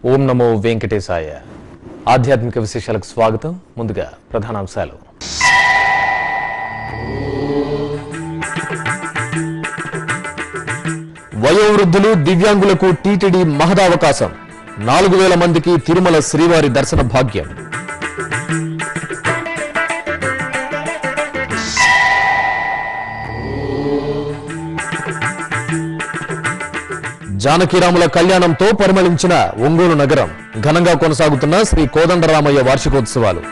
ఓం నమో వెంకటేశాయ ఆధ్యాత్మిక విశేషాలకు స్వాగతం ముందుగా ప్రధానాంశాలు వయోవృద్ధులు దివ్యాంగులకు టీటీడీ మహదావకాశం నాలుగు వేల మందికి తిరుమల శ్రీవారి దర్శన భాగ్యం జానకిరాముల కళ్యాణంతో పరిమళించిన ఒంగోలు నగరం ఘనంగా కొనసాగుతున్న శ్రీ కోదండరామయ్య వార్షికోత్సవాలు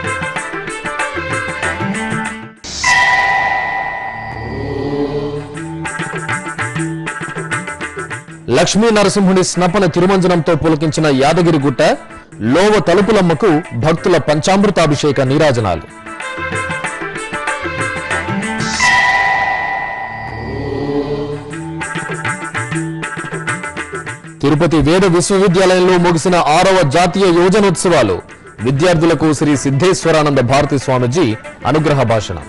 లక్ష్మీ నరసింహుని స్నపన తిరుమంజనంతో పులకించిన యాదగిరిగుట్ట లోవ తలుపులమ్మకు భక్తుల పంచామృతాభిషేక నీరాజనాలు తిరుపతి వేద విశ్వవిద్యాలయంలో ముగిసిన ఆరవ జాతీయ యోజనోత్సవాలు విద్యార్థులకు శ్రీ సిద్ధేశ్వరానంద భారతి స్వామిజీ అనుగ్రహ భాషణం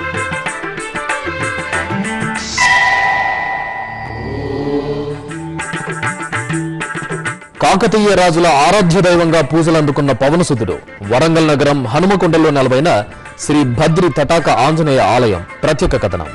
కాకతీయ రాజుల ఆరాధ్య దైవంగా పూజలు అందుకున్న పవనసుతుడు వరంగల్ నగరం హనుమకొండలో నెలవైన శ్రీ భద్రి తటాక ఆంజనేయ ఆలయం ప్రత్యేక కథనం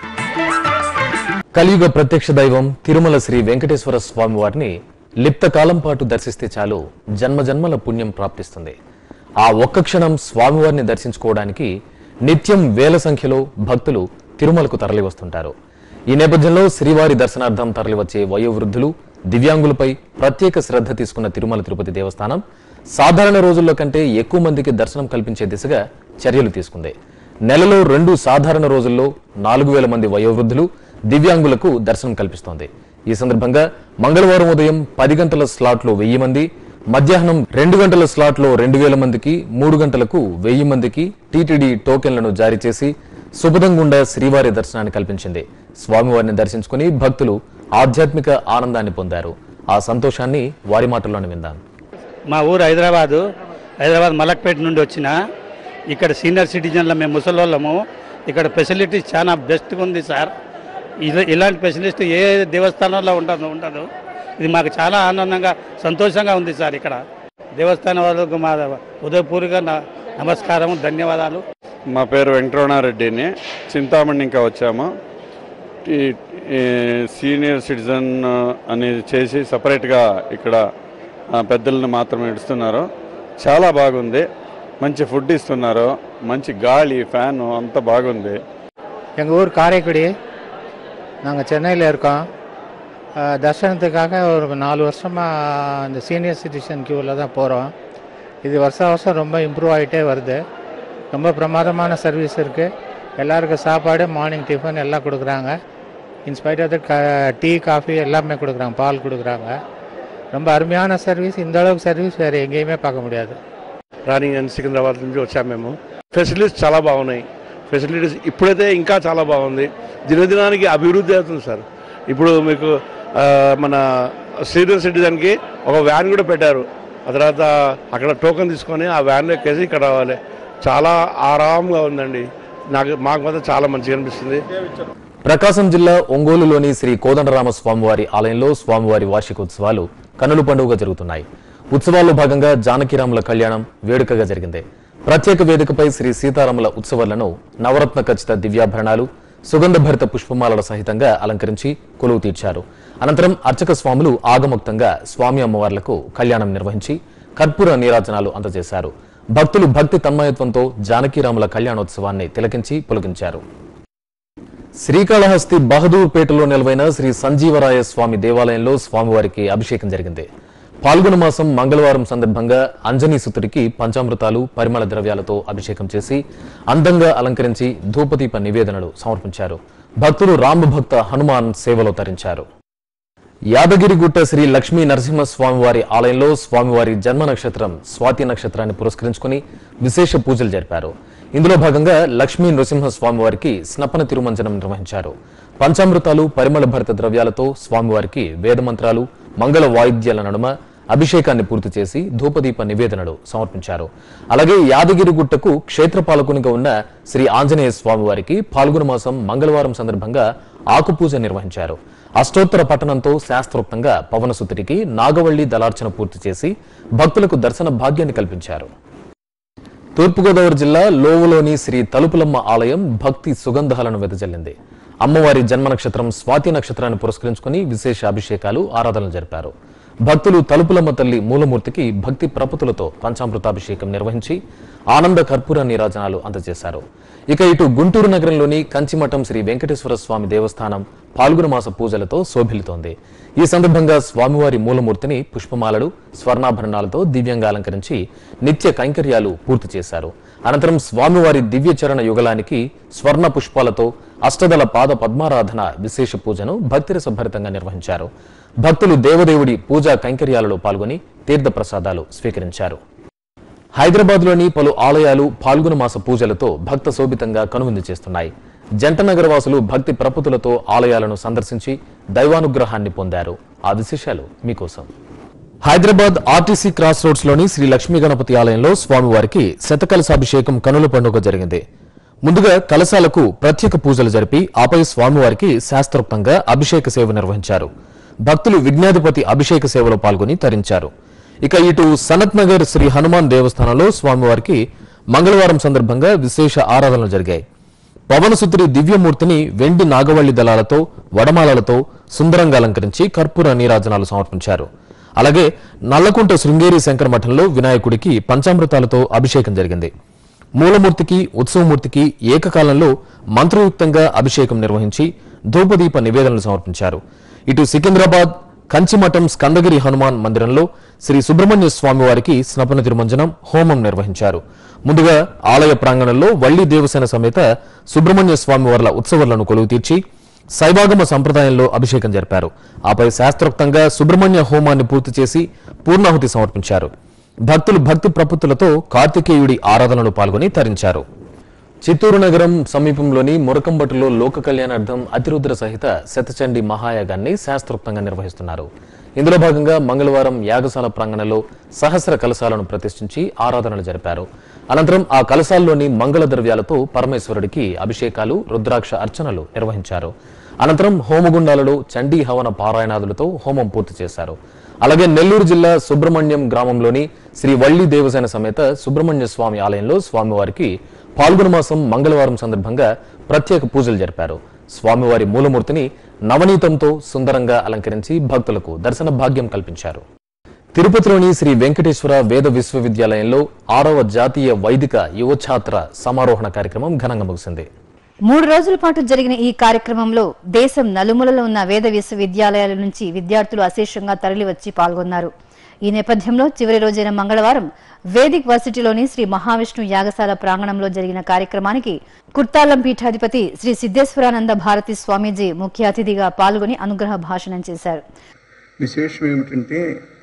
కలియుగ ప్రత్యక్ష దైవం తిరుమల శ్రీ వెంకటేశ్వర స్వామి వారిని లిప్త కాలం పాటు దర్శిస్తే చాలు జన్మ జన్మల పుణ్యం ప్రాప్తిస్తుంది ఆ ఒక్క క్షణం స్వామివారిని దర్శించుకోవడానికి నిత్యం వేల సంఖ్యలో భక్తులు తిరుమలకు తరలి వస్తుంటారు ఈ నేపథ్యంలో శ్రీవారి దర్శనార్థం తరలివచ్చే వయోవృద్ధులు దివ్యాంగులపై ప్రత్యేక శ్రద్ధ తీసుకున్న తిరుమల తిరుపతి దేవస్థానం సాధారణ రోజుల్లో కంటే ఎక్కువ మందికి దర్శనం కల్పించే దిశగా చర్యలు తీసుకుంది నెలలో రెండు సాధారణ రోజుల్లో నాలుగు వేల మంది వయోవృద్ధులు దివ్యాంగులకు దర్శనం కల్పిస్తోంది ఈ సందర్భంగా మంగళవారం ఉదయం పది గంటల స్లాట్లో వెయ్యి మంది మధ్యాహ్నం రెండు గంటల స్లాట్లో రెండు వేల మందికి మూడు గంటలకు వెయ్యి మందికి టీటీడీ టోకెన్లను జారీ చేసి సుభదంగుండ శ్రీవారి దర్శనాన్ని కల్పించింది స్వామివారిని దర్శించుకుని భక్తులు ఆధ్యాత్మిక ఆనందాన్ని పొందారు ఆ సంతోషాన్ని వారి మాటల్లోనే విందాం మా ఊరు హైదరాబాదు హైదరాబాద్ మలక్పేట నుండి వచ్చిన ఇక్కడ సీనియర్ సిటిజన్ల మేము ముసలోళ్ళము ఇక్కడ ఫెసిలిటీస్ చాలా బెస్ట్గా ఉంది సార్ ఇలా- ఇలాంటి ఫెసిలిటీ ఏ దేవస్థానంలో ఉండదు ఉండదు ఇది మాకు చాలా ఆనందంగా సంతోషంగా ఉంది సార్ ఇక్కడ దేవస్థానం వాళ్ళకు మా ఉదయపూర్వక న- నమస్కారం ధన్యవాదాలు మా పేరు వెంకటరమణారెడ్డిని చింతామణి ఇంకా వచ్చాము ఈ ఈ సీనియర్ సిటిజన్ అనేది చేసి సపరేట్గా ఇక్కడ ఆ, పెద్దలను మాత్రమే ఇస్తున్నారు చాలా బాగుంది మంచి ఫుడ్ ఇస్తున్నారు మంచి గాలి ఫ్యాను అంతా బాగుంది எங்கள் ஊர் காரைக்குடி நாங்கள் சென்னையில் இருக்கோம் அஹ், தர்சனத்துக்காக ஒரு நாலு வருஷமாக இந்த சீனியர் சிட்டிசன் க்யூவில் தான் போகிறோம் இது வருஷம் வருஷம் ரொம்ப இம்ப்ரூவ் ஆகிட்டே வருது ரொம்ப பிரமாதமான சர்வீஸ் இருக்குது எல்லாருக்கும் சாப்பாடு மார்னிங் டிஃபன் எல்லாம் கொடுக்குறாங்க இன்ஸ்பைட் ஆஃப் க டீ காஃபி எல்லாமே கொடுக்குறாங்க பால் கொடுக்குறாங்க ரொம்ப அருமையான சர்வீஸ் இந்த அளவுக்கு சர்வீஸ் வேறு ఎங்கேயுமே பார்க்க முடியாது రాణి అండ్ సికింద్రాబాద్ నుంచి వచ్చాము మేము ఫెసిలిటీస్ చాలా బాగున్నాయి ఫెసిలిటీస్ ఇప్పుడైతే ఇంకా చాలా బాగుంది దినదినానికి అభివృద్ధి అవుతుంది సార్ ఇప్పుడు మీకు ఆ, మన సీనియర్ సిటిజన్కి ఒక వ్యాన్ కూడా పెట్టారు ఆ తర్వాత అక్కడ టోకెన్ తీసుకొని ఆ వ్యాన్లో ఎక్కేసి ఇక్కడ రావాలి చాలా ఆరాంగా ఉందండి నాకు మాకు మాత్రం చాలా మంచిగా అనిపిస్తుంది ప్రకాశం జిల్లా ఒంగోలులోని శ్రీ కోదండరామ స్వామివారి ఆలయంలో స్వామివారి వార్షికోత్సవాలు కనుల పండుగ జరుగుతున్నాయి ఉత్సవాల్లో భాగంగా జానకిరాముల కళ్యాణం వేడుకగా జరిగింది ప్రత్యేక వేదికపై శ్రీ సీతారాముల ఉత్సవాలను నవరత్న ఖచ్చిత దివ్యాభరణాలు సుగంధభరిత పుష్పమాలల సహితంగా అలంకరించి కొలువు తీర్చారు అనంతరం అర్చక స్వాములు ఆగముక్తంగా స్వామి అమ్మవార్లకు కళ్యాణం నిర్వహించి కర్పూర నీరాజనాలు అందజేశారు భక్తులు భక్తి తన్మయత్వంతో జానకిరాముల కళ్యాణోత్సవాన్ని తిలకించి పులకించారు శ్రీకాళహస్తి బహదూర్పేటలో నిలవైన శ్రీ సంజీవరాయ స్వామి దేవాలయంలో స్వామివారికి అభిషేకం జరిగింది పాల్గొన మాసం మంగళవారం సందర్భంగా అంజనీ సుతుడికి పంచామృతాలు పరిమళ ద్రవ్యాలతో అభిషేకం చేసి అందంగా అలంకరించి ధూపదీప నివేదనలు సమర్పించారు భక్తులు రామభక్త హనుమాన్ సేవలో తరించారు యాదగిరిగుట్ట శ్రీ లక్ష్మీ నరసింహస్వామివారి ఆలయంలో స్వామివారి జన్మ నక్షత్రం స్వాతి నక్షత్రాన్ని పురస్కరించుకుని విశేష పూజలు జరిపారు ఇందులో భాగంగా లక్ష్మీ నృసింహ స్వామివారికి స్నపన తిరుమంజనం నిర్వహించారు పంచామృతాలు పరిమళ భరిత ద్రవ్యాలతో స్వామివారికి వేదమంత్రాలు మంగళ వాయిద్యాల నడుమ అభిషేకాన్ని పూర్తి చేసి ధూపదీప నివేదనలు సమర్పించారు అలాగే యాదగిరిగుట్టకు క్షేత్రపాలకునిగా ఉన్న శ్రీ ఆంజనేయ స్వామివారికి పాల్గొన మాసం మంగళవారం సందర్భంగా ఆకుపూజ నిర్వహించారు అష్టోత్తర పట్టణంతో శాస్త్రోక్తంగా పవనసుతుడికి నాగవల్లి దళార్చన పూర్తి చేసి భక్తులకు దర్శన భాగ్యాన్ని కల్పించారు తూర్పుగోదావరి జిల్లా లోవులోని శ్రీ తలుపులమ్మ ఆలయం భక్తి సుగంధాలను వెదజల్లింది అమ్మవారి జన్మ నక్షత్రం స్వాతి నక్షత్రాన్ని పురస్కరించుకుని విశేష అభిషేకాలు ఆరాధనలు జరిపారు భక్తులు తలుపులమ్మ తల్లి మూలమూర్తికి భక్తి ప్రపతులతో పంచామృతాభిషేకం నిర్వహించి ఆనంద కర్పూర నీరాజనాలు అందజేశారు ఇక ఇటు గుంటూరు నగరంలోని కంచిమఠం శ్రీ వెంకటేశ్వర స్వామి దేవస్థానం పాల్గొన మాస పూజలతో శోభిల్లుతోంది ఈ సందర్భంగా స్వామివారి మూలమూర్తిని పుష్పమాలలు స్వర్ణాభరణాలతో దివ్యంగా అలంకరించి నిత్య కైంకర్యాలు పూర్తి చేశారు అనంతరం స్వామివారి దివ్య చరణ యుగలానికి స్వర్ణ పుష్పాలతో అష్టదల పాద పద్మారాధన విశేష పూజను భక్తిరస భరితంగా నిర్వహించారు భక్తులు దేవదేవుడి పూజా కైంకర్యాలలో పాల్గొని తీర్థ ప్రసాదాలు స్వీకరించారు హైదరాబాద్లోని పలు ఆలయాలు పాల్గొన మాస పూజలతో భక్త శోభితంగా కనువిందు చేస్తున్నాయి జంట నగర వాసులు భక్తి ప్రపతులతో ఆలయాలను సందర్శించి దైవానుగ్రహాన్ని పొందారు ఆ విశేషాలు మీకోసం హైదరాబాద్ ఆర్టీసీ క్రాస్ రోడ్స్ లోని శ్రీ లక్ష్మీ గణపతి ఆలయంలో స్వామివారికి శతకలశాభిషేకం కనుల పండుగ జరిగింది ముందుగా కలశాలకు ప్రత్యేక పూజలు జరిపి ఆపై స్వామివారికి శాస్త్రోక్తంగా అభిషేక సేవ నిర్వహించారు భక్తులు విజ్ఞాధిపతి అభిషేక సేవలో పాల్గొని తరించారు ఇక ఇటు సనత్ నగర్ శ్రీ హనుమాన్ దేవస్థానంలో స్వామివారికి మంగళవారం సందర్భంగా విశేష ఆరాధనలు జరిగాయి పవనసుతుడి దివ్యమూర్తిని వెండి నాగవల్లి దళాలతో వడమాలలతో సుందరంగా అలంకరించి కర్పూర నీరాజనాలు సమర్పించారు అలాగే నల్లకుంట శృంగేరి శంకర మఠంలో వినాయకుడికి పంచామృతాలతో అభిషేకం జరిగింది మూలమూర్తికి ఉత్సవమూర్తికి ఏకకాలంలో మంత్రయుక్తంగా అభిషేకం నిర్వహించి ధూపదీప నివేదనలు సమర్పించారు ఇటు సికింద్రాబాద్ కంచిమఠం స్కందగిరి హనుమాన్ మందిరంలో శ్రీ సుబ్రహ్మణ్య స్వామి వారికి స్నపన తిరుమంజనం హోమం నిర్వహించారు ముందుగా ఆలయ ప్రాంగణంలో వల్లి దేవసేన సమేత సుబ్రహ్మణ్య స్వామి వార్ల ఉత్సవాలను కొలువు తీర్చి శైవాగమ సంప్రదాయంలో అభిషేకం జరిపారు ఆపై శాస్త్రోక్తంగా సుబ్రహ్మణ్య హోమాన్ని పూర్తి చేసి పూర్ణాహుతి సమర్పించారు భక్తులు భక్తి ప్రపత్తులతో కార్తికేయుడి ఆరాధనలో పాల్గొని తరించారు చిత్తూరు నగరం సమీపంలోని మురకంబట్టులో లోక కళ్యాణార్థం అతిరుద్ర సహిత శతచండి మహాయాగాన్ని శాస్త్రోక్తంగా నిర్వహిస్తున్నారు ఇందులో భాగంగా మంగళవారం యాగశాల ప్రాంగణంలో సహస్ర కలశాలను ప్రతిష్ఠించి ఆరాధనలు జరిపారు అనంతరం ఆ కలశాల్లోని మంగళ ద్రవ్యాలతో పరమేశ్వరుడికి అభిషేకాలు రుద్రాక్ష అర్చనలు నిర్వహించారు అనంతరం హోమగుండాలలో చండీ హవన పారాయణాదులతో హోమం పూర్తి చేశారు అలాగే నెల్లూరు జిల్లా సుబ్రహ్మణ్యం గ్రామంలోని శ్రీ వల్లి దేవసేన సమేత సుబ్రహ్మణ్య స్వామి ఆలయంలో స్వామివారికి పాల్గొన మాసం మంగళవారం సందర్భంగా ప్రత్యేక పూజలు జరిపారు స్వామివారి మూలమూర్తిని నవనీతంతో సుందరంగా అలంకరించి భక్తులకు దర్శన భాగ్యం కల్పించారు తిరుపతిలోని శ్రీ వెంకటేశ్వర వేద విశ్వవిద్యాలయంలో ఆరవ జాతీయ వైదిక యువఛాత్ర సమారోహణ కార్యక్రమం ఘనంగా ముగిసింది మూడు రోజుల పాటు జరిగిన ఈ కార్యక్రమంలో దేశం నలుమూలలో ఉన్న వేద విశ్వవిద్యాలయాల నుంచి విద్యార్థులు అశేషంగా తరలివచ్చి పాల్గొన్నారు ఈ నేపథ్యంలో చివరి రోజైన మంగళవారం వేదిక్ వర్సిటీలోని శ్రీ మహావిష్ణు యాగశాల ప్రాంగణంలో జరిగిన కార్యక్రమానికి కుర్తాలం పీఠాధిపతి శ్రీ సిద్ధేశ్వరానంద భారతి స్వామీజీ ముఖ్య అతిథిగా పాల్గొని అనుగ్రహ భాషణం చేశారు విశేషం ఏమిటంటే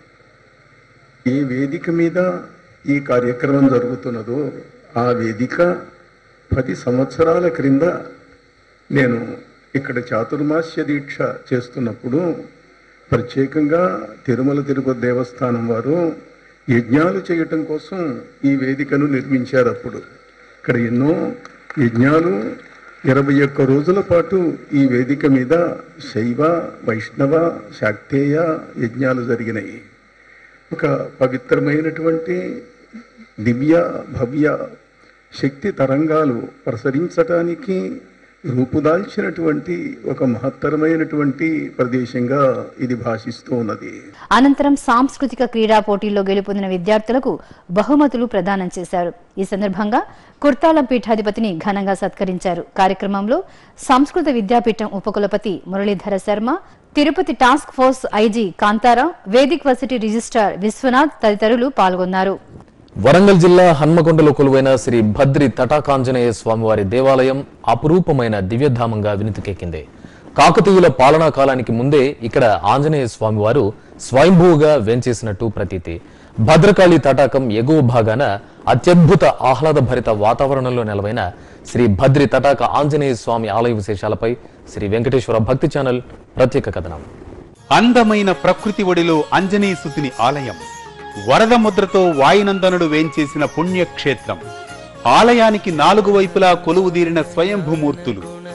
ఏ వేదిక మీద ఈ కార్యక్రమం జరుగుతున్నదో ఆ వేదిక పది సంవత్సరాల క్రింద నేను ఇక్కడ చాతుర్మాస్య దీక్ష చేస్తున్నప్పుడు ప్రత్యేకంగా తిరుమల తిరుపతి దేవస్థానం వారు యజ్ఞాలు చేయటం కోసం ఈ వేదికను నిర్మించారు అప్పుడు ఇక్కడ ఎన్నో యజ్ఞాలు ఇరవై ఒక్క రోజుల పాటు ఈ వేదిక మీద శైవ వైష్ణవ శాక్తేయ యజ్ఞాలు జరిగినాయి ఒక పవిత్రమైనటువంటి దివ్య భవ్య శక్తి తరంగాలు ప్రసరించటానికి రూపుదాల్చినటువంటి ఒక మహత్తరమైనటువంటి ప్రదేశంగా ఇది భాషిస్తూ ఉన్నది అనంతరం సాంస్కృతిక క్రీడా పోటీల్లో గెలుపొందిన విద్యార్థులకు బహుమతులు ప్రదానం చేశారు ఈ సందర్భంగా కుర్తాలం పీఠాధిపతిని ఘనంగా సత్కరించారు కార్యక్రమంలో సంస్కృత విద్యాపీఠం ఉపకులపతి Muralidhara Sharma Tirupati task force IG Kantaram vedic varsity registrar Viswanath తదితరులు పాల్గొన్నారు వరంగల్ జిల్లా హన్మకొండలో కొలువైన శ్రీ భద్రి తటాకాంజనేయ స్వామివారి దేవాలయం అపురూపమైన దివ్యధామంగా వినితికెక్కింది కాకతీయుల పాలనా కాలానికి ముందే ఇక్కడ ఆంజనేయ స్వామివారు స్వయంభూగా వేంచేసినట్టు ప్రతీతి భద్రకాళి తటాకం ఎగువ భాగాన అత్యద్భుత ఆహ్లాదభరిత వాతావరణంలో నెలవైన శ్రీ భద్రి తటాక ఆంజనేయ స్వామి ఆలయ విశేషాలపై శ్రీ వెంకటేశ్వర భక్తి ఛానల్ ప్రత్యేక కథనం అందమైన ప్రకృతి ఒడిలో అంజనేయ సుతిని ఆలయం వరద ముద్రతో వాయునందనుడు వేంచేసిన పుణ్యక్షేత్రం ఆలయానికి నాలుగు వైపులా కొలువుదీరిన స్వయంభూమూర్తులు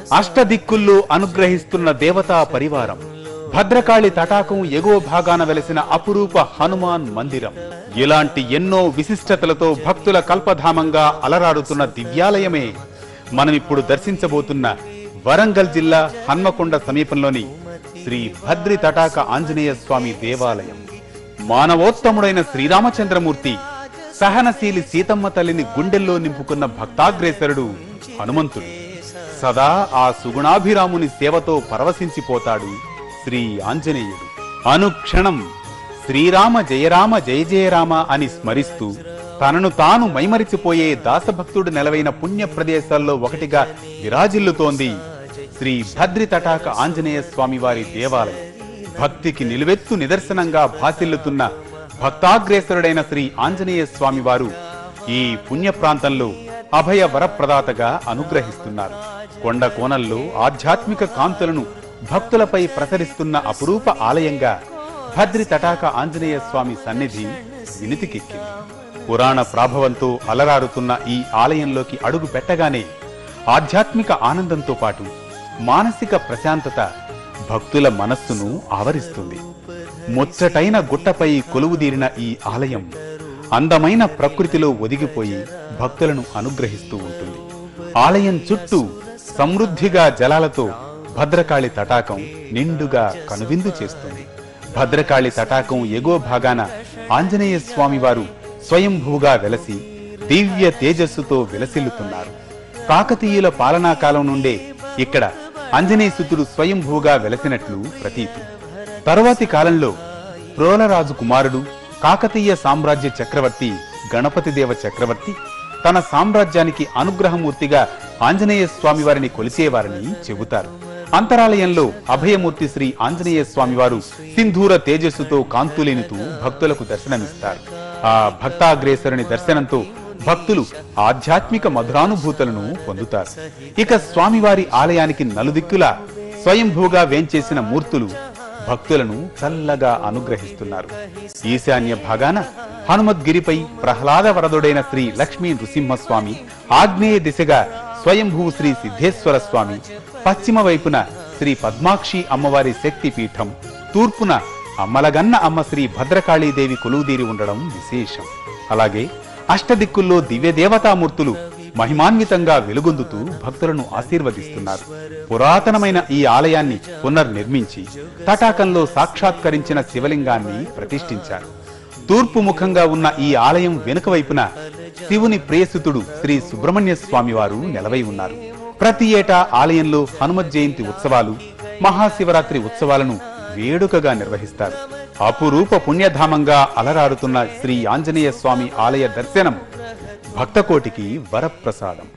అష్టదిక్కుల్లో అనుగ్రహిస్తున్న దేవతా పరివారం భద్రకాళి తటాకం ఎగువ భాగాన వెలసిన అపురూప హనుమాన్ మందిరం ఇలాంటి ఎన్నో విశిష్టతలతో భక్తుల కల్పధామంగా అలరాడుతున్న దివ్యాలయమే మనమిప్పుడు దర్శించబోతున్న వరంగల్ జిల్లా హన్మకొండ సమీపంలోని శ్రీ భద్రి తటాక ఆంజనేయ స్వామి దేవాలయం మానవోత్తముడైన శ్రీరామచంద్రమూర్తి సహనశీలి సీతమ్మ తల్లిని గుండెల్లో నింపుకున్న భక్తాగ్రేసరుడు హనుమంతుడు సదా ఆ సుగుణాభిరాముని సేవతో పరవశించిపోతాడు శ్రీ ఆంజనేయుడు అనుక్షణం శ్రీరామ జయరామ జయ జయరామ అని స్మరిస్తూ తనను తాను మైమరిచిపోయే దాసభక్తుడు నెలవైన పుణ్య ప్రదేశాల్లో ఒకటిగా విరాజిల్లుతోంది శ్రీ భద్రి తటాక ఆంజనేయ స్వామి వారి దేవాలయం భక్తికి నిలువెత్తు నిదర్శనంగా భాసిల్లుతున్న భక్తాగ్రేసరుడైన శ్రీ ఆంజనేయ స్వామి వారు ఈ పుణ్య ప్రాంతంలో అభయ వరప్రదాతగా అనుగ్రహిస్తున్నారు కొండ కోణల్లో ఆధ్యాత్మిక కాంతులను భక్తులపై ప్రసరిస్తున్న అపురూప ఆలయంగా భద్రి తటాక ఆంజనేయ స్వామి సన్నిధి వినితికెక్కింది పురాణ ప్రాభవంతో అలరారుతున్న ఈ ఆలయంలోకి అడుగు పెట్టగానే ఆధ్యాత్మిక ఆనందంతో పాటు మానసిక ప్రశాంతత భక్తుల మనస్సును ఆవరిస్తుంది ముచ్చటైన గుట్టపై కొలువుదీరిన ఈ ఆలయం అందమైన ప్రకృతిలో ఒదిగిపోయి భక్తులను అనుగ్రహిస్తూ ఉంటుంది ఆలయం చుట్టూ సమృద్ధిగా జలాలతో భద్రకాళి తటాకం నిండుగా కనువిందు చేస్తుంది భద్రకాళి తటాకం ఎగువ భాగాన ఆంజనేయ స్వామి వారు స్వయంభూగా వెలసి దివ్య తేజస్సుతో విలసిల్లుతున్నారు కాకతీయుల పాలనా కాలం నుండే ఇక్కడ అంజనేయసుతుడు స్వయంభూగా వెలసినట్లు ప్రతీతి తరువాతి కాలంలో ప్రోలరాజు కుమారుడు కాకతీయ సామ్రాజ్య చక్రవర్తి గణపతిదేవ చక్రవర్తి తన సామ్రాజ్యానికి అనుగ్రహమూర్తిగా ఆంజనేయ స్వామి వారిని కొలిసేవారని చెబుతారు అంతరాలయంలో అభయమూర్తి శ్రీ ఆంజనేయ స్వామి వారు సింధూర తేజస్సుతో కాంతులేనుతూ భక్తులకు దర్శనమిస్తారు ఆ భక్తాగ్రేసరుని దర్శనంతో భక్తులు ఆధ్యాత్మిక మధురానుభూతులను పొందుతారు ఇక స్వామివారి ఆలయానికి నలుదిక్కులా స్వయంభూగా వేంచేసిన మూర్తులు భక్తులను చల్లగా అనుగ్రహిస్తున్నారు ఈశాన్య భాగాన హనుమద్గిరిపై ప్రహ్లాద వరదుడైన శ్రీ లక్ష్మీ నృసింహస్వామి ఆగ్నేయ దిశగా స్వయంభూ శ్రీ సిద్ధేశ్వర స్వామి పశ్చిమ వైపున శ్రీ పద్మాక్షి అమ్మవారి శక్తి పీఠం తూర్పున అమ్మలగన్న అమ్మ శ్రీ భద్రకాళీదేవి కొలువుదీరి ఉండడం విశేషం అలాగే అష్టదిక్కుల్లో దివ్య దేవతామూర్తులు మహిమాన్వితంగా వెలుగొందుతూ భక్తులను ఆశీర్వదిస్తున్నారు పురాతనమైన ఈ ఆలయాన్ని పునర్నిర్మించి తటాకంలో సాక్షాత్కరించిన శివలింగాన్ని ప్రతిష్ఠించారు తూర్పు ముఖంగా ఉన్న ఈ ఆలయం వెనుక వైపున శివుని ప్రియసుతుడు శ్రీ సుబ్రహ్మణ్య స్వామి వారు నెలవై ఉన్నారు ప్రతి ఏటా ఆలయంలో హనుమత్ జయంతి ఉత్సవాలు మహాశివరాత్రి ఉత్సవాలను వేడుకగా నిర్వహిస్తారు అపురూప పుణ్యధామంగా అలరారుతున్న శ్రీ ఆంజనేయ స్వామి ఆలయ దర్శనం భక్తకోటికి వరప్రసాదం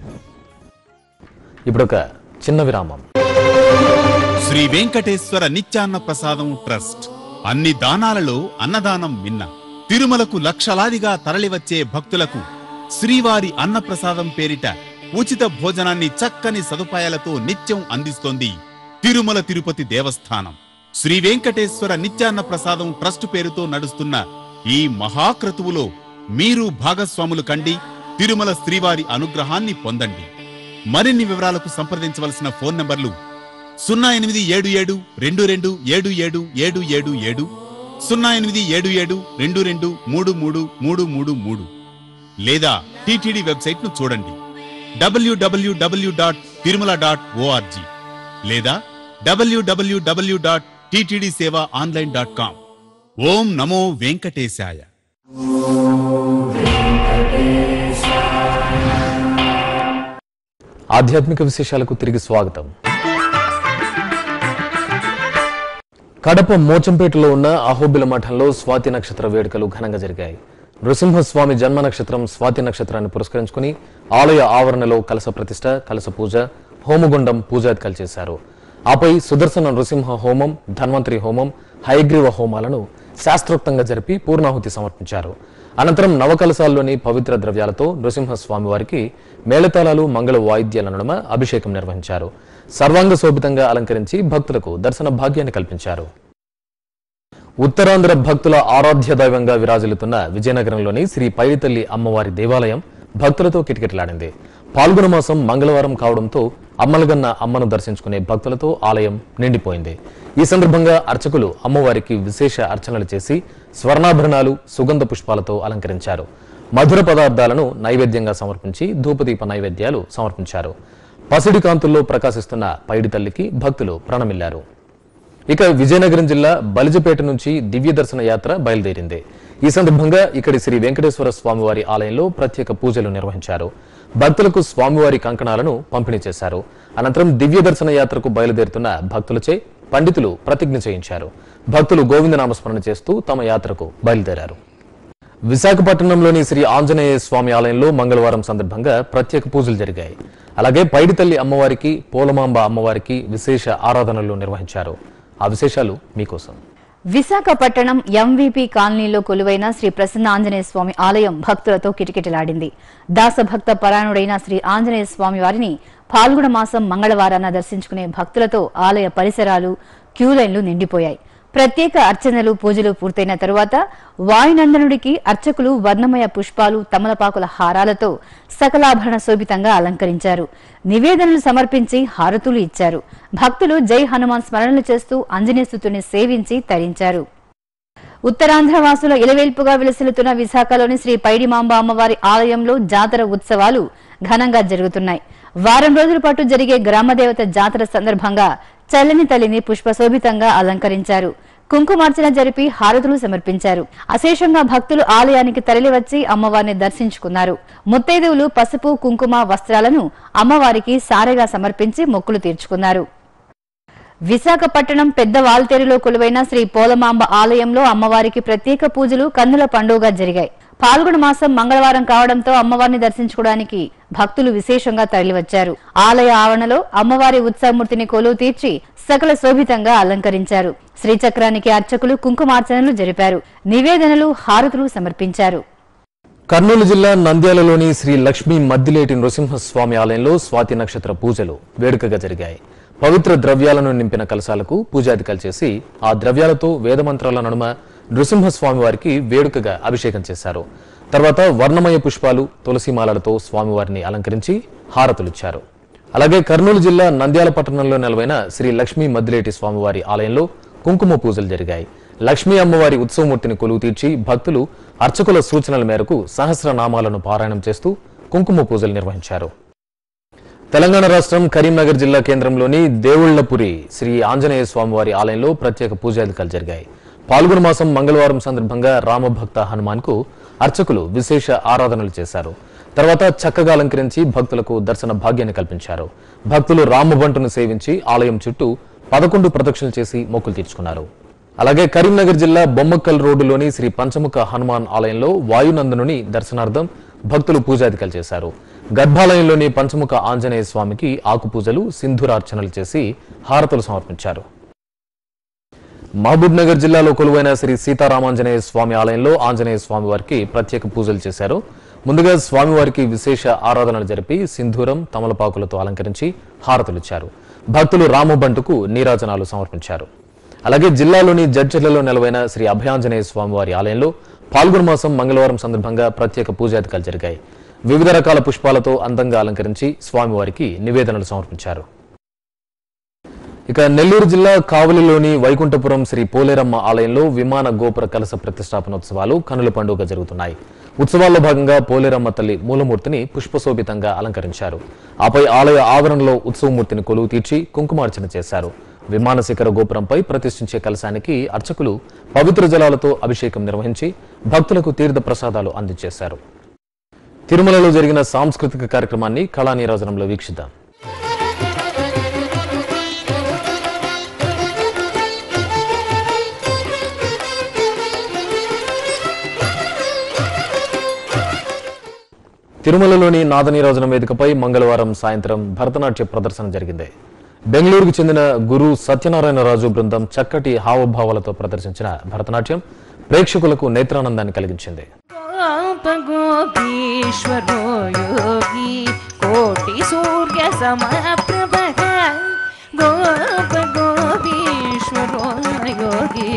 ఇప్పుడు ఒక చిన్న విరామం శ్రీ వెంకటేశ్వర నిత్యాన్న ప్రసాదం ట్రస్ట్ అన్ని దానాలలో అన్నదానం మిన్న తిరుమలకు లక్షలాదిగా తరలివచ్చే భక్తులకు శ్రీవారి అన్నప్రసాదం పేరిట ఉచిత భోజనాన్ని చక్కని సదుపాయాలతో నిత్యం అందిస్తోంది తిరుమల తిరుపతి దేవస్థానం శ్రీ వెంకటేశ్వర నిత్యాన్న ప్రసాదం ట్రస్ట్ పేరుతో నడుస్తున్న ఈ మహాక్రతువులో మీరు భాగస్వాములు కండి తిరుమల శ్రీవారి అనుగ్రహాన్ని పొందండి మరిన్ని వివరాలకు సంప్రదించవలసిన ఫోన్ నంబర్లు సున్నా ఎనిమిది ఏడు ఏడు రెండు రెండు ఏడు ఏడు ఏడు ఏడు ఏడు సున్నా ఎనిమిది ఏడు ఏడు రెండు రెండు మూడు మూడు మూడు మూడు మూడు లేదా టిటిడి వెబ్సైట్ ను చూడండి డబ్ల్యూడబ్ల్యూడబ్ల్యూ డాట్ తిరుమల డాట్ ఓఆర్జీ లేదా డబ్ల్యూడబ్ల్యూడబ్ల్యూ dot TTD seva online dot com ఓం నమో వెంకటేశాయ ఆధ్యాత్మిక విశేషాలకు తిరిగి స్వాగతం కడప మోచంపేటలో ఉన్న అహోబిల మఠంలో స్వాతి నక్షత్ర వేడుకలు ఘనంగా జరిగాయి నృసింహస్వామి జన్మ నక్షత్రం స్వాతి నక్షత్రాన్ని పురస్కరించుకుని ఆలయ ఆవరణలో కలస ప్రతిష్ట కలస పూజ హోమగుండం పూజాధికాలు చేశారు ఆపై సుదర్శన నృసింహ హోమం ధన్వంతరి హోమం హయగ్రీవ హోమాలను శాస్త్రోక్తంగా జరిపి పూర్ణాహుతి సమర్పించారు అనంతరం నవకలశాల్లోని పవిత్ర ద్రవ్యాలతో నృసింహస్వామి వారికి మేళతాళాలు మంగళ వాయిద్యాల నడుమ అభిషేకం నిర్వహించారు సర్వాంగ శోభితంగా అలంకరించి భక్తులకు దర్శన భాగ్యాన్ని కల్పించారు ఉత్తరాంధ్ర భక్తుల ఆరాధ్య దైవంగా విరాజిల్లుతున్న విజయనగరంలోని శ్రీ పైడితల్లి అమ్మవారి దేవాలయం భక్తులతో కిటకిటలాడింది పాల్గొన మాసం మంగళవారం కావడంతో అమ్మలగన్న అమ్మను దర్శించుకునే భక్తులతో ఆలయం నిండిపోయింది ఈ సందర్భంగా అర్చకులు అమ్మవారికి విశేష అర్చనలు చేసి స్వర్ణాభరణాలు సుగంధ పుష్పాలతో అలంకరించారు మధుర పదార్థాలను నైవేద్యంగా సమర్పించి ధూపదీప నైవేద్యాలు సమర్పించారు పసిడి కాంతుల్లో ప్రకాశిస్తున్న పైడి తల్లికి భక్తులు ప్రణమిల్లారు ఇక విజయనగరం జిల్లా బలిజపేట నుంచి దివ్య దర్శన యాత్ర బయలుదేరింది ఈ సందర్భంగా ఇక్కడి శ్రీ వెంకటేశ్వర స్వామివారి ఆలయంలో ప్రత్యేక పూజలు నిర్వహించారు భక్తులకు స్వామివారి కంకణాలను పంపిణీ చేశారు అనంతరం దివ్య దర్శన యాత్రకు బయలుదేరుతున్న భక్తులచే పండితులు ప్రతిజ్ఞ చేయించారు భక్తులు గోవిందనామస్మరణ చేస్తూ తమ యాత్రకు బయలుదేరారు విశాఖపట్నంలోని శ్రీ ఆంజనేయ స్వామి ఆలయంలో మంగళవారం సందర్భంగా ప్రత్యేక పూజలు జరిగాయి అలాగే పైడితల్లి అమ్మవారికి పోలమాంబ అమ్మవారికి విశేష ఆరాధనలు నిర్వహించారు ఆ విశేషాలు మీకోసం విశాఖపట్నం ఎంవీపీ కాలనీలో కొలువైన శ్రీ ప్రసన్న ఆంజనేయ స్వామి ఆలయం భక్తులతో కిటకిటలాడింది దాసభక్త పరాయణుడైన శ్రీ ఆంజనేయ స్వామి వారిని పాల్గొన మాసం మంగళవారాన దర్శించుకునే భక్తులతో ఆలయ పరిసరాలు క్యూలైన్లు నిండిపోయాయి ప్రత్యేక అర్చనలు పూజలు పూర్తయిన తరువాత వాయునందనుడికి అర్చకులు వర్ణమయ పుష్పాలు తమలపాకుల హారాలతో సకలాభరణ శోభితంగా అలంకరించారు నివేదనలు సమర్పించి హారతులు ఇచ్చారు భక్తులు జై హనుమాన్ స్మరణలు చేస్తూ ఆంజనేయస్తుతుని సేవించి తరించారు ఉత్తరాంధ్ర వాసుల ఇలవేల్పుగా విలసిల్లుతున్న విశాఖలోని శ్రీ పైడిమాంబ అమ్మవారి ఆలయంలో జాతర ఉత్సవాలు ఘనంగా జరుగుతున్నాయి వారం రోజుల పాటు జరిగే గ్రామదేవత జాతర సందర్భంగా చల్లని తల్లిని పుష్పశోభితంగా అలంకరించారు కుంకుమార్చన జరిపి హారతులు సమర్పించారు అశేషంగా భక్తులు ఆలయానికి తరలివచ్చి అమ్మవారిని దర్శించుకున్నారు ముత్తైదువులు పసుపు కుంకుమ వస్త్రాలను అమ్మవారికి సారెగా సమర్పించి మొక్కులు తీర్చుకున్నారు విశాఖపట్నం పెద్ద వాల్తేరులో కొలువైన శ్రీ పోలమాంబ ఆలయంలో అమ్మవారికి ప్రత్యేక పూజలు కన్నుల పండుగగా జరిగాయి పాల్గొన మాసం మంగళవారం కావడంతో అమ్మవారిని దర్శించుకోవడానికి భక్తులు విశేషంగా తరలివచ్చారు ఆలయ ఆవరణలో అమ్మవారి ఉత్సవమూర్తిని కొలువు తీర్చి సకల శోభితంగా అలంకరించారు శ్రీచక్రానికి అర్చకులు కుంకుమార్చనలు జరిపారు నివేదనలు హారతులు సమర్పించారు కర్నూలు జిల్లా నంద్యాలలోని శ్రీ లక్ష్మీ మద్దిలేటి నృసింహస్వామి ఆలయంలో స్వాతి నక్షత్ర పూజలు వేడుకగా జరిగాయి పవిత్ర ద్రవ్యాలను నింపిన కలశాలకు పూజాధికాలు చేసి ఆ ద్రవ్యాలతో వేదమంత్రాల నడుమ నృసింహస్వామి వారికి వేడుకగా అభిషేకం చేశారు తర్వాత వర్ణమయ పుష్పాలు తులసిమాలలతో స్వామివారిని అలంకరించి హారతులిచ్చారు అలాగే కర్నూలు జిల్లా నంద్యాల పట్టణంలో నెలవైన శ్రీ లక్ష్మీ మద్దిలేటి స్వామివారి ఆలయంలో కుంకుమ పూజలు జరిగాయి లక్ష్మీ అమ్మవారి ఉత్సవమూర్తిని కొలువు తీర్చి భక్తులు అర్చకుల సూచనల మేరకు సహస్రనామాలను పారాయణం చేస్తూ కుంకుమ పూజలు నిర్వహించారు తెలంగాణ రాష్ట్రం కరీంనగర్ జిల్లా కేంద్రంలోని దేవుళ్లపురి శ్రీ ఆంజనేయ స్వామివారి ఆలయంలో ప్రత్యేక పూజాధికాలు జరిగాయి పాల్గొన మాసం మంగళవారం సందర్భంగా రామభక్త హనుమాన్ కు అర్చకులు విశేష ఆరాధనలు చేశారు తర్వాత చక్కగా అలంకరించి భక్తులకు దర్శన భాగ్యాన్ని కల్పించారు భక్తులు రామబంటును సేవించి ఆలయం చుట్టూ పదకొండు ప్రదక్షిణలు చేసి మొక్కులు తీర్చుకున్నారు అలాగే కరీంనగర్ జిల్లా బొమ్మక్కల్ రోడ్డులోని శ్రీ పంచముఖ హనుమాన్ ఆలయంలో వాయునందనుని దర్శనార్థం భక్తులు పూజాధికాలు చేశారు గర్భాలయంలోని పంచముఖ ఆంజనేయ స్వామికి ఆకు పూజలు సింధూరార్చనలు చేసి హారతులు సమర్పించారు మహబూబ్ నగర్ జిల్లాలో కొలువైన శ్రీ సీతారామాంజనేయ స్వామి ఆలయంలో ఆంజనేయ స్వామి వారికి ప్రత్యేక పూజలు చేశారు ముందుగా స్వామివారికి విశేష ఆరాధనలు జరిపి సింధూరం తమలపాకులతో అలంకరించి హారతులిచ్చారు భక్తులు రామబంటుకు నీరాజనాలు సమర్పించారు అలాగే జిల్లాలోని జడ్చర్లలో నెలవైన శ్రీ అభయాంజనేయ స్వామివారి ఆలయంలో పాల్గొన మాసం మంగళవారం సందర్భంగా ప్రత్యేక పూజాధికాలు జరిగాయి వివిధ రకాల పుష్పాలతో అందంగా అలంకరించి స్వామివారికి నివేదనలు సమర్పించారు ఇక నెల్లూరు జిల్లా కావలిలోని వైకుంఠపురం శ్రీ పోలేరమ్మ ఆలయంలో విమాన గోపుర కలస ప్రతిష్టాపనోత్సవాలు కనుల పండుగ జరుగుతున్నాయి ఉత్సవాల్లో భాగంగా పోలేరమ్మ తల్లి మూలమూర్తిని పుష్పశోభితంగా అలంకరించారు ఆపై ఆలయ ఆవరణలో ఉత్సవమూర్తిని కొలువు తీర్చి కుంకుమార్చన చేశారు విమాన శిఖర గోపురంపై ప్రతిష్ఠించే కలశానికి అర్చకులు పవిత్ర జలాలతో అభిషేకం నిర్వహించి భక్తులకు తీర్థ ప్రసాదాలు అందించేశారు తిరుమలలో జరిగిన సాంస్కృతిక కార్యక్రమాన్ని కళానీరాజనంలో వీక్షిద్దాం తిరుమలలోని నాదనీరాజనం వేదికపై మంగళవారం సాయంత్రం భరతనాట్య ప్రదర్శన జరిగింది బెంగళూరుకు చెందిన గురు సత్యనారాయణరాజు బృందం చక్కటి హావభావాలతో ప్రదర్శించిన భరతనాట్యం ప్రేక్షకులకు నేత్రానందాన్ని కలిగించింది गोपगोपीश्वरो योगी कोटिसूर्यसमप्रभः गोपगोपीश्वरो योगी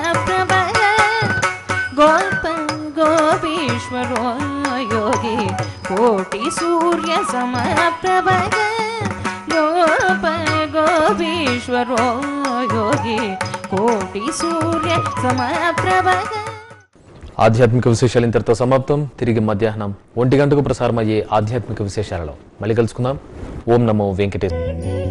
कोटिसूर्यसमप्रभः गोप गोपीश्वरो योगी కోటి సూర్య సమప్రభగ గోప గోపీశ్వరో యోగి కోటి సూర్య సమప్రభగ ఆధ్యాత్మిక విశేషాలు ఇంతటితో సమాప్తం తిరిగి మధ్యాహ్నం ఒంటి గంటకు ప్రసారమయ్యే ఆధ్యాత్మిక విశేషాలలో మళ్ళీ కలుసుకుందాం ఓం నమో వెంకటేశ్వర